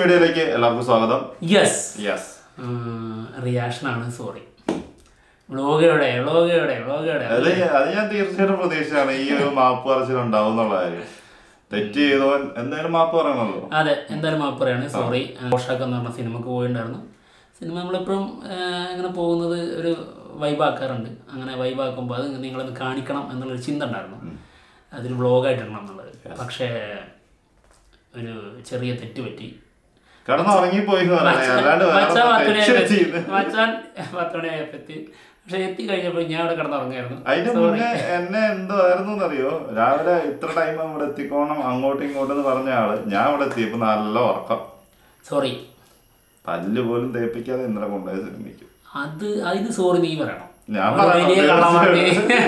വീഡിയോയിലേക്ക് എല്ലാവർക്കും സ്വാഗതം യെസ് യെസ് റിയാക്ഷനാണ് സോറി വ്ളോഗ് എവിടെ വ്ളോഗ് എവിടെ വ്ളോഗ് എവിടെ അത് അത് ഞാൻ തീർച്ചയായിട്ടും പ്രതീക്ഷയാണ് ഈ ഒരു മാപ്പ് പറച്ചിൽ ഉണ്ടാവും എന്നുള്ള കാര്യം തെറ്റ് ചെയ്തവൻ എന്തായാലും മാപ്പ് പറയണല്ലോ അതെ എന്തായാലും മാപ്പ് പറയാണ് സോറി പോഷാക്ക് എന്ന് പറഞ്ഞ സിനിമക്ക് പോയിട്ടുണ്ടായിരുന്നു സിനിമ നമ്മളെപ്പോഴും ഇങ്ങനെ പോകുന്നത് ഒരു വൈബാക്കാറുണ്ട് അങ്ങനെ വൈബാക്കുമ്പോൾ അത് നിങ്ങളൊന്ന് കാണിക്കണം എന്നുള്ളൊരു ചിന്ത ഉണ്ടായിരുന്നു അതൊരു വ്ളോഗായിട്ടിടണം എന്നുള്ളത് പക്ഷേ ഒരു ചെറിയ തെറ്റ് പറ്റി കിടന്ന് ഉറങ്ങിപ്പോയി എന്ന് പറയാം. അല്ലാണ്ട് വേറെ മച്ചാൻ പത്ത് തെറ്റ് മണിയായപ്പോ ചെയ്ത്. എത്തി. മച്ചാൻ പത്ത് മണിയായപ്പോ എത്തി പക്ഷെ എത്തി കഴിഞ്ഞപ്പോൾ ഞാൻ അവിടെ കിടന്നുറങ്ങായിരുന്നു അതിന്റെ മുന്നേ എന്നെ എന്തായിരുന്നു എന്നറിയോ രാവിലെ ഇത്ര ടൈം അവിടെ എത്തിക്കോണം അങ്ങോട്ടും ഇങ്ങോട്ടും എന്ന് പറഞ്ഞ ആള് ഞാൻ അവിടെ എത്തിയപ്പോ നല്ല ഉറക്കം സോറി പല്ല് പോലും തേപ്പിക്കാതെ ഇന്നലെ കൊണ്ടുപോയ സിനിമയ്ക്ക് അത് അതിന് സോറി നീ പറയണം ഞാൻ ഒരു പറയണം, വലിയ കള്ളമാണ്ടി.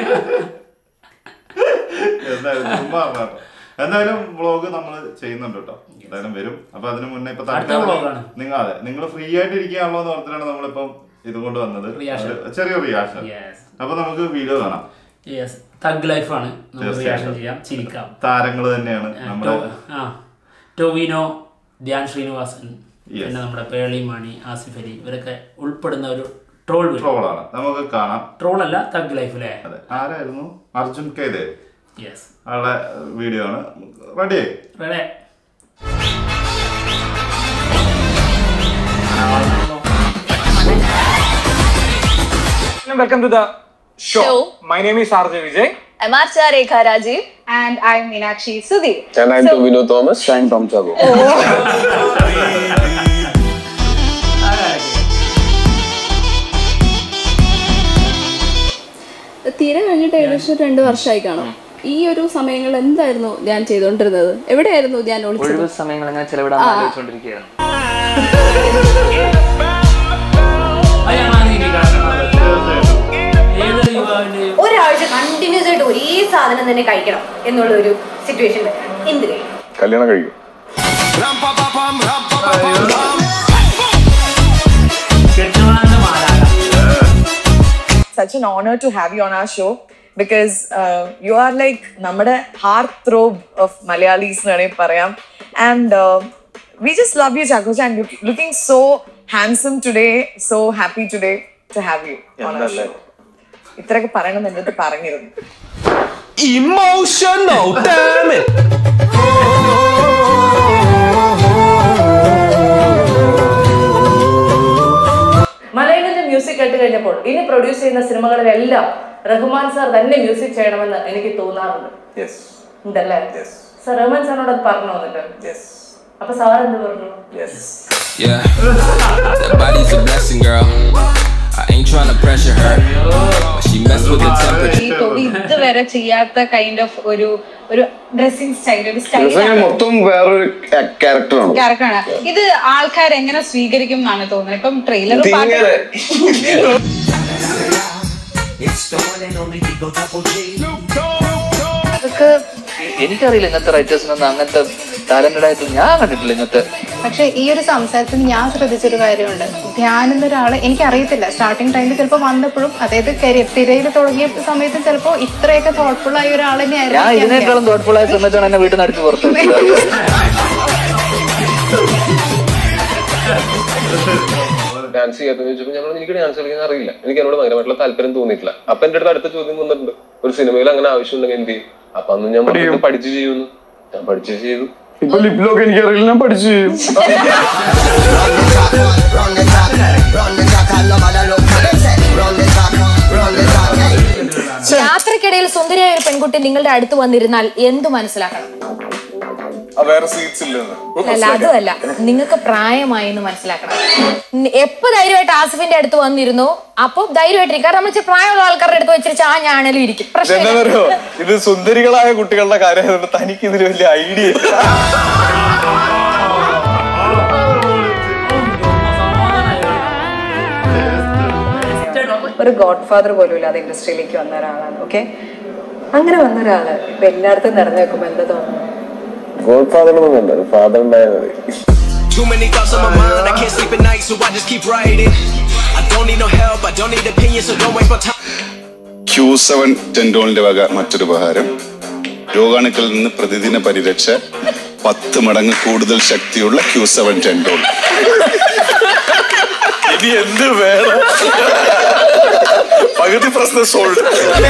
എന്തായാലും ചുമ്മാ പറഞ്ഞാ കേട്ടോ. എന്തായാലും വ്ളോഗ് നമ്മൾ ചെയ്യുന്നുണ്ട് കേട്ടോ എന്തായാലും വരും അപ്പൊ അതിന് മുന്നേ ഇപ്പൊ അടുത്ത vlog ആണ്. നിങ്ങൾ അതെ നിങ്ങൾ ഫ്രീ ആയിട്ട് ഇരിക്കുകയാണല്ലോ എന്ന് ഓർത്തിട്ടാണ് നമ്മളിപ്പം ഇതുകൊണ്ട് വന്നത് Reaction. ഒരു ചെറിയ റിയാക്ഷൻ Yes. അപ്പൊ നമുക്ക് വീഡിയോ കാണാം യെസ് തഗ് ലൈഫാണ് നമുക്ക് തീർച്ചയായിട്ടും. റിയാക്ഷൻ ചെയ്യാം ചിരിക്കാം താരങ്ങൾ തന്നെയാണ് ആ, നമ്മുടെ ടോ- ആ ടൊവിനോ ധ്യാൻ ശ്രീനിവാസൻ Yes. പിന്നെ നമ്മുടെ പേളി മാണി ആസിഫ് അലി ഇവരൊക്കെ ഉൾപ്പെടുന്ന ഒരു ട്രോൾ വീഡിയോ ട്രോളാണ് നമുക്ക് കാണാം ട്രോൾ അല്ല തഗ് ലൈഫ് അല്ലേ അതെ ആരായിരുന്നു അർജുൻ കേതേ യെസ് ആളുടെ വീഡിയോ ആണ് ready ready Welcome to the show. Show. My name is RJ Vijay. I'm Archa Rekha Rajiv. And I'm Meenakshi Sudhi. And I'm Tobino Thomas. I'm Tom Chago. തീരെ കഴിഞ്ഞിട്ട് ഏകദേശം രണ്ട് വർഷമായി കാണും ഈ ഒരു സമയങ്ങളിൽ എന്തായിരുന്നു ഞാൻ ചെയ്തുകൊണ്ടിരുന്നത് എവിടെയായിരുന്നു ഞാൻ ഒളിച്ചത് ഒഴിവ് സമയങ്ങൾ അങ്ങനെ ചെലവിടാൻ ആലോചിച്ചുകൊണ്ടിരിക്കുകയാണ് ഏതൊരു യുവാവിന്റെയും ഒരാഴ്ച കണ്ടിന്യൂസ് ആയിട്ട് ഒരേ സാധനം തന്നെ കഴിക്കണം എന്നുള്ള ഒരു സിറ്റുവേഷൻ എന്ത് കഴിയും കല്യാണം കഴിക്കും കെട്ടുവാന്റെ മാലാക such an honor to have you on our show because uh, you are like നമ്മുടെ heart throb of Malayalis എന്ന് വേണമെങ്കിൽ പറയാം and uh, we just love you Chakocha and you're looking so handsome today so happy today to have you on our show ഇത്രയൊക്കെ പറയണം എന്ന് എൻ്റെ അടുത്ത് പറഞ്ഞിരുന്നു Emotional, damn it! മലയാളത്തിന്റെ മ്യൂസിക് കേട്ട് കഴിഞ്ഞപ്പോൾ ഇനി പ്രൊഡ്യൂസ് ചെയ്യുന്ന സിനിമകളിലെല്ലാം റഹ്മാൻ സാർ തന്നെ മ്യൂസിക് ചെയ്യണമെന്ന് എനിക്ക് തോന്നാറുണ്ട് Yes, ഉണ്ടല്ലേ yes, സാർ റഹ്മാൻ സാറിനോട് അത് പറഞ്ഞു വന്നിട്ട് yes, അപ്പൊ സാർ എന്ത് പറഞ്ഞു yes. Yeah, that body's a blessing, girl. I ain't trying to pressure her. But she messed with the temperature. ഈ തൊടി ഇതുവരെ ചെയ്യാത്ത കൈൻഡ് ഓഫ് ഒരു ഒരു ഡ്രസ്സിംഗ് സ്റ്റൈൽ ഒരു ദിവസം ഞാൻ സ്റ്റൈൽ മൊത്തം വേറൊരു ക്യാരക്ടറാണ് ക്യാരക്ടറാണ് ഇത് ആൾക്കാർ എങ്ങനെ സ്വീകരിക്കും എന്നാണ് തോന്നുന്നത് ഇപ്പം ട്രെയിലർ ഇതിങ്ങനെ അതൊക്കെ എനിക്കറിയില്ല ഇങ്ങനത്തെ റൈറ്റേഴ്സിനൊന്നും അങ്ങനത്തെ ടാലന്റഡ് ആയിട്ട് ഞാൻ കണ്ടിട്ടില്ല ഇങ്ങനത്തെ പക്ഷെ ഈ ഒരു സംസാരത്തിൽ ഞാൻ ശ്രദ്ധിച്ചൊരു കാര്യമുണ്ട് ധ്യാൻ എന്നൊരാള് എനിക്ക് അറിയത്തില്ല സ്റ്റാർട്ടിങ് ടൈമിൽ ചിലപ്പോൾ വന്നപ്പോഴും അതായത് കരിയർ തിരയിൽ തുടങ്ങിയ സമയത്തും ചിലപ്പോൾ ഇത്രയൊക്കെ തോട്ട്ഫുൾ ആയ ഒരാൾ ഞാൻ തന്നെയായിരുന്നു ഇതിനേക്കാളും തോട്ട്ഫുൾ ആയ സമയത്താണ് എന്നെ വീട്ടിൽ നിന്ന് അടിച്ച് പുറത്തു ഡാൻസ് ചെയ്യാത്ത ചോദിച്ചപ്പോൾ ഞാൻ പറഞ്ഞു, എനിക്ക് ഡാൻസ് കളിക്കാൻ അറിയില്ല എനിക്ക് എന്നോട് ഭയങ്കരമായിട്ടുള്ള താല്പര്യം തോന്നിയിട്ടില്ല അപ്പൊ എന്റെ അടുത്ത് അടുത്ത ചോദ്യം വന്നിട്ടുണ്ട് ഒരു സിനിമയിൽ അങ്ങനെ ആവശ്യമുണ്ടെങ്കിൽ എന്ത് ചെയ്യും അപ്പൊ അന്ന് ഞാൻ പറഞ്ഞു, "ഇത് പഠിച്ച് ചെയ്യുന്നു ഞാൻ പഠിച്ച് ചെയ്തു ഇപ്പൊ ലിപ്പിലൊക്കെ എനിക്ക് അറിയില്ല ഞാൻ പഠിച്ചു ചെയ്യും യാത്രക്കിടയിൽ സുന്ദരിയായ ഒരു പെൺകുട്ടി നിങ്ങളുടെ അടുത്ത് വന്നിരുന്നാൽ എന്തു മനസ്സിലാക്കണം വേറെ സീറ്റ്സ് ഇല്ലെന്ന് അല്ല അതുമല്ല നിങ്ങൾക്ക് പ്രായമായി എന്ന് മനസ്സിലാക്കണം നി- എപ്പോ ധൈര്യമായിട്ട് ആസിഫിന്റെ അടുത്ത് വന്നിരുന്നു അപ്പൊ ധൈര്യമായിട്ടിരിക്കും കാരണം നമ്മൾ ഇച്ചിരി പ്രായമുള്ള ആൾക്കാരുടെ അടുത്ത് വെച്ചിട്ട് ആ ഞാണേലും ഇരിക്കും പ്രശ്നമില്ല എന്താണെന്നറിയോ ഇത് സുന്ദരികളായ കുട്ടികളുടെ കാര്യമായതുകൊണ്ട് തനിക്ക് ഇതിൽ വലിയ ഐഡിയ ഇല്ല ഒരു ഗോഡ് ഫാദർ പോലും ഇല്ലാതെ ഇൻഡസ്ട്രിയിലേക്ക് വന്ന ഒരാളാണ് ഓക്കെ അങ്ങനെ വന്ന ഒരാള് ഇപ്പൊ എല്ലായിടത്തും നിറഞ്ഞു വെക്കുമ്പോ എന്താ തോന്നുന്നു ഗോഡ് ഫാദർ ഒന്നും വേണ്ട ഫാദർ ഉണ്ടായാൽ മതി Too many thoughts on my mind, I can't sleep at night, so I just keep writing. I don't need no help, I don't need opinions, so don't waste my time. Q seven ടെൻഡോളിന്റെ വക മറ്റൊരു ഉപഹാരം രോഗാണുക്കളിൽ നിന്ന് പ്രതിദിന പരിരക്ഷ പത്ത് മടങ്ങ് കൂടുതൽ ശക്തിയുള്ള ക്യൂ സെവൻ ടെൻഡോൾ ഇനി എന്ത് വേറെ പകുതി പ്രശ്നം സോൾവ്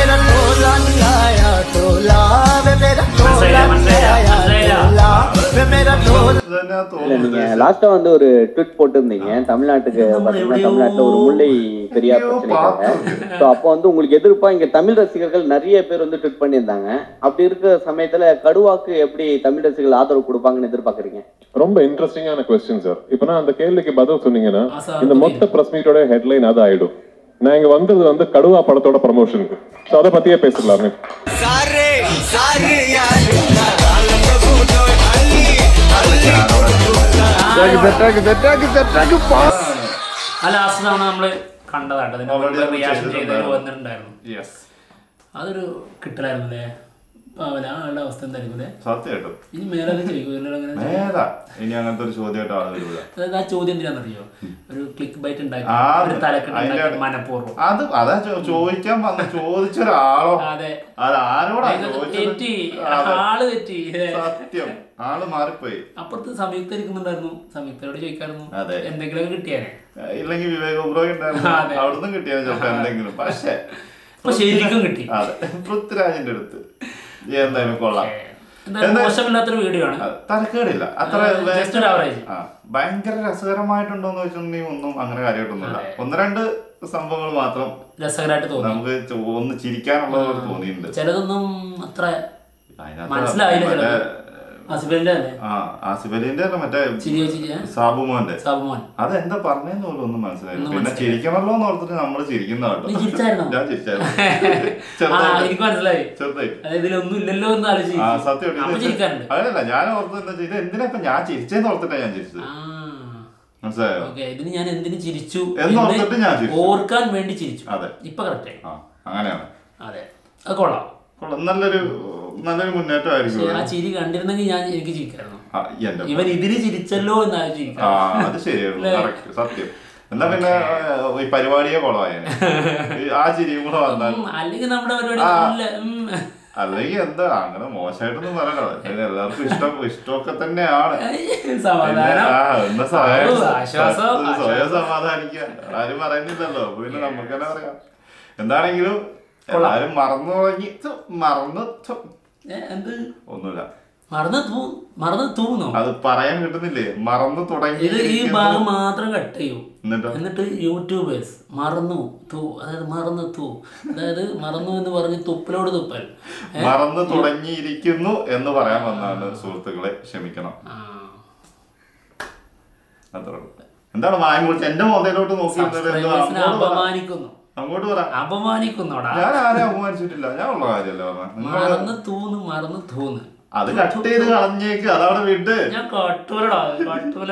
തന്നെ லாஸ்டா வந்து ஒரு ட்விட் போட்டிருந்தீங்க தமிழ்நாட்டுக்கு பாத்தீங்கன்னா தமிழ்நாட்டுல ஒரு முல்லை பெரியார் பிரச்சனைக்காக ஸோ அப்போ வந்து உங்களுக்கு எதிர்ப்பா இங்க தமிழ் ரசிகர்கள் நிறைய பேர் வந்து ட்விட் பண்ணியிருந்தாங்க அப்படி இருக்கிற சமயத்துல கடுவாக்கு எப்படி தமிழ் ரசிகர்கள் ஆதரவு கொடுப்பாங்கன்னு எதிர்பார்க்கறீங்க ரொம்ப இன்ட்ரெஸ்டிங்கான கொஸ்டின் சார் இப்போ நான் அந்த கேள்விக்கு பதில் சொன்னீங்கன்னா சார், இந்த மொத்த பிரஸ் மீட்டோட ஹெட்லைன் அது ஆயிடும் நான் இங்க வந்தது வந்து கடுவா படத்தோட ப்ரமோஷனுக்கு ஸோ அதை பத்தியே பேசலாமே ആ ലാസ്റ്റ് തവണ നമ്മള് കണ്ടതാട്ടോ അതിന് Already നമ്മൾ റിയാക്ഷൻ ചെയ്തതിൽ ചെയ്തിട്ടുണ്ടായിരുന്നു. വന്നിട്ടുണ്ടായിരുന്നു യെസ് അതൊരു കിട്ടലായിരുന്നു അല്ലേ പാവല ആളുടെ അവസ്ഥ എന്തായിരിക്കും അല്ലേ സത്യമായിട്ടും ഇനി മേലെ ചോദിക്കും അങ്ങനെ നേരാ ഇനി അങ്ങനത്തെ ഒരു ചോദ്യമായിട്ട് ആള് വരില്ല അതായത് ആ ചോദ്യം എന്തിനാണെന്നറിയോ ഒരു ക്ലിക്ക് ബൈറ്റ് ഉണ്ടാക്കി ആ, ഒരു തലക്കെട്ട് അതിന്റെ- ഉണ്ടാക്കി മനഃപൂർവ്വം അത് അതാ ചോ- ചോദിക്കാൻ വന്ന ചോദിച്ച ഒരാളോ അതെ അത് ആരോടാ ഇത് ചോദിച്ചത് തെറ്റി അതെ. ആള് തെറ്റി സത്യം ആള് മാറിപ്പോയി അപ്പുറത്ത് സംയുക്ത ഇരിക്കുന്നുണ്ടായിരുന്നു സംയുക്തയോട് ചോദിക്കായിരുന്നു അതെ. എന്തെങ്കിലുമൊക്കെ കിട്ടിയാനെ ഇല്ലെങ്കിൽ വിവേക് ഒബ്രോയ് ഉണ്ടായിരുന്നു അതെ. അവിടുന്ന് കിട്ടിയാലും ചിലപ്പോ എന്തെങ്കിലും പക്ഷേ ഇപ്പൊ ശരിക്കും കിട്ടി അതെ പൃഥ്വിരാജിന്റെ അടുത്ത് എന്തായാലും കൊള്ളാം എന്തായാലും എന്താ- മോശമില്ലാത്തൊരു വീഡിയോ ആണ് അത് തരക്കേടില്ല അത്ര ആ, just ഒരു average. ആ, ഭയങ്കര രസകരമായിട്ടുണ്ടോന്ന് വെച്ചിട്ടുണ്ടെങ്കിൽ ഒന്നും അങ്ങനെ കാര്യമായിട്ടൊന്നുമില്ല ഒന്ന് രണ്ട് സംഭവങ്ങൾ മാത്രം രസകരമായിട്ട് തോന്നി നമുക്ക് ചോ- ഒന്ന് ചിരിക്കാനുള്ളത് പോലെ തോന്നിയിട്ടുണ്ട് ചിലതൊന്നും അത്ര അതിനകത്ത് മനസ്സിലായില്ല മറ്റേ, ചിലത് അസിബലിന്റെ അല്ലേ ആ ആസിഫലിന്റെ അല്ല മറ്റേ ചിരി ചിരി ഏ? സാബുമോന്റെ സാബുമോൻ അതെന്താ പറഞ്ഞെന്ന് പോലും ഒന്നും മനസ്സിലായില്ല ഒന്നും പിന്നെ മനസ്സിലായില്ല. ചിരിക്കണല്ലോ എന്ന് ഓർത്തിട്ട് നമ്മള് ചിരിക്കുന്ന കേട്ടോ നീ ചിരിച്ചായിരുന്നോ? ഞാൻ ചിരിച്ചായിരുന്നു ആ ചെറുതായിട്ട്. എനിക്ക് മനസ്സിലായി ചെറുതായിട്ട് അതായത് ഇതിലൊന്നും ഇല്ലല്ലോ എന്ന് ആലോചിച്ച് ആ ചിരിക്കും. സത്യം അപ്പൊ ചിരിക്കാറുണ്ട് അതല്ല ഞാൻ ഓർത്തത് എന്താ വെച്ചാൽ ഇത് എന്തിനാ ഇപ്പൊ ഞാൻ ചിരിച്ചേന്ന് ഓർത്തിട്ടാ ഞാൻ ചിരിച്ചത് മനസ്സിലായോ ഓക്കെ ഇതിന് ഞാൻ എന്തിനു ചിരിച്ചു എന്ന് ഓർത്തിട്ട് ഞാൻ ചിരിച്ചു. ഓർക്കാൻ വേണ്ടി ചിരിച്ചു അതെ ഇപ്പൊ കറക്റ്റ് ആ അങ്ങനെയാണ് അതെ അത് കൊള്ളാം കൊള്ളാം. നല്ലൊരു നല്ലൊരു മുന്നേറ്റമായിരിക്കും പക്ഷേ ആ ചിരി കണ്ടിരുന്നെങ്കിൽ ഞാൻ എനിക്ക് ചിരിക്കായിരുന്നു ആ, എന്റെ ഇവൻ ഇതിന് ചിരിച്ചല്ലോ എന്ന് ആലോചിച്ചിരിക്കാം ആ അത് ശരിയാണ് കറക്റ്റ് സത്യം എന്നാ പിന്നെ ഏഹ്, ഈ പരിപാടിയെ കൊളവായേനെ ഈ ആ ചിരിയും കൂടെ വന്നാൽ അല്ലെങ്കിൽ നമ്മുടെ പരിപാടി ആ. നല്ല ഉം. അല്ലെങ്കിൽ എന്താ അങ്ങനെ മോശമായിട്ടൊന്നും പറയണോ ഇത് എല്ലാവർക്കും ഇഷ്ടം ഇഷ്ടമൊക്കെ തന്നെയാണ് സമാധാനം. പിന്നെ, ആ, ഒന്ന് സഹായം- ഓ, ആശ്വാസം, സ്വ- സ്വയം ആശ്വാസം. സമാധാനിക്കുക ആരും പറയുന്നില്ലല്ലോ അപ്പൊ പിന്നെ നമുക്ക് തന്നെ പറയാം എന്താണെങ്കിലും എല്ലാരും മറന്നു തുടങ്ങി ഛു, മറന്നു ഛു. ഏ, എന്ത് ഒന്നുമില്ല മറന്ന് തൂ മറന്ന് തൂന്നോ അത് പറയാൻ കിട്ടുന്നില്ലേ മറന്നു തുടങ്ങി ഇത് ഈ ഭാഗം മാത്രം കട്ട് ചെയ്യൂ എന്നിട്ടോ എന്നിട്ട് യൂട്യൂബേഴ്സ് മറന്നു തൂ അതായത് മറന്നു തൂ അതായത് മറന്നു എന്ന് പറഞ്ഞ് തുപ്പലോട് തുപ്പൽ ഏ? മറന്നു തുടങ്ങിയിരിക്കുന്നു എന്ന് പറയാൻ വന്നാണ് സുഹൃത്തുക്കളെ ക്ഷമിക്കണം അത്രേ ഉള്ളൂ. എന്താണ് വായം കുറിച്ച് എന്റെ മോതയിലോട്ട് നോക്കി നിന്നിട്ട് എന്തോ Subscribers-നെ അങ്ങോട്ട് പറ. അപമാനിക്കുന്നു അങ്ങോട്ട് പറ അപമാനിക്കുന്നോടാ ഞാൻ ആരെയും അപമാനിച്ചിട്ടില്ല ഞാൻ ഉള്ള കാര്യമല്ല പറഞ്ഞത് മറന്ന് തൂന്ന് മറന്ന് തൂന്ന് അത് കട്ട് ചെയ്ത് കളഞ്ഞേക്ക് അതവിടെ വിട്ട് ഞാൻ കട്ടൂലടാ കട്ടൂല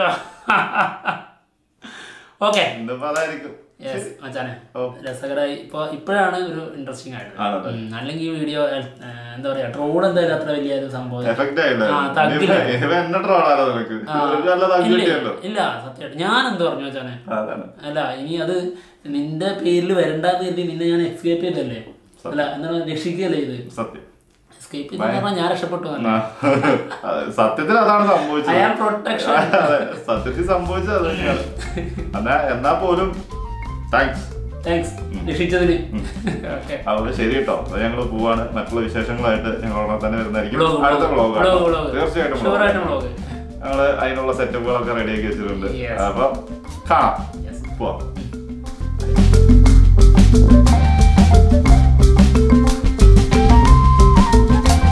ഓക്കെ ഇന്നിപ്പോ അതായിരിക്കും യെസ് മച്ചാനെ രസകരമായി ഇപ്പൊ ഇപ്പോഴാണ് ഒരു ഇൻട്രസ്റ്റിംഗ് ആയത് ആണല്ലേ? ഉം, അല്ലെങ്കിൽ ഈ വീഡിയോ എന്താ പറയാ ട്രോൾ എന്തായാലും അത്ര വലിയ ഒരു സംഭവം എഫക്റ്റ് ആയില്ല ആ, തഗ്ഗില്ല. എന്നെ ട്രോളാലോ നിനക്ക് ആ, ഒരു നല്ല തഗ് ഇല്ല, കിട്ടിയല്ലോ ഇല്ല സത്യമായിട്ട് ഞാൻ എന്ത് പറഞ്ഞു വെച്ചാനെ അതാണ് അല്ല ഇനി അത് നിന്റെ പേരിൽ വരണ്ടെന്ന് കരുതി നിന്നെ ഞാൻ എസ്കേപ്പ് ചെയ്തല്ലേ അല്ല എന്താണ് രക്ഷിക്കുകയല്ലേ ഇത് സത്യം എസ്കേപ്പ് ചെയ്തെന്ന് പറഞ്ഞാൽ ഞാൻ രക്ഷപ്പെട്ടു ആ, അതെ, സത്യത്തിൽ അതാണ് സംഭവിച്ചത് I am protection. അതെ, സത്യത്തിൽ സംഭവിച്ചത് അത് തന്നെയാണ് എന്നാ എന്നാ പോലും താങ്ക്സ് താങ്ക്സ് രക്ഷിച്ചതിന് ഓക്കെ അതുകൊണ്ട് ശരി കേട്ടോ അപ്പൊ ഞങ്ങൾ പോവാണ് മറ്റുള്ള വിശേഷങ്ങളായിട്ട് ഞങ്ങളോടൊപ്പം തന്നെ വരുന്നതായിരിക്കും Vlog, അടുത്ത vlog, വ്ളോഗ് vlog, vlog. തീർച്ചയായിട്ടും Sure ആയിട്ടും vlog. vlog. ഞങ്ങള് അതിനുള്ള സെറ്റപ്പുകളൊക്കെ റെഡിയാക്കി വെച്ചിട്ടുണ്ട് Yes. അപ്പൊ കാണാം Yes. പോവാം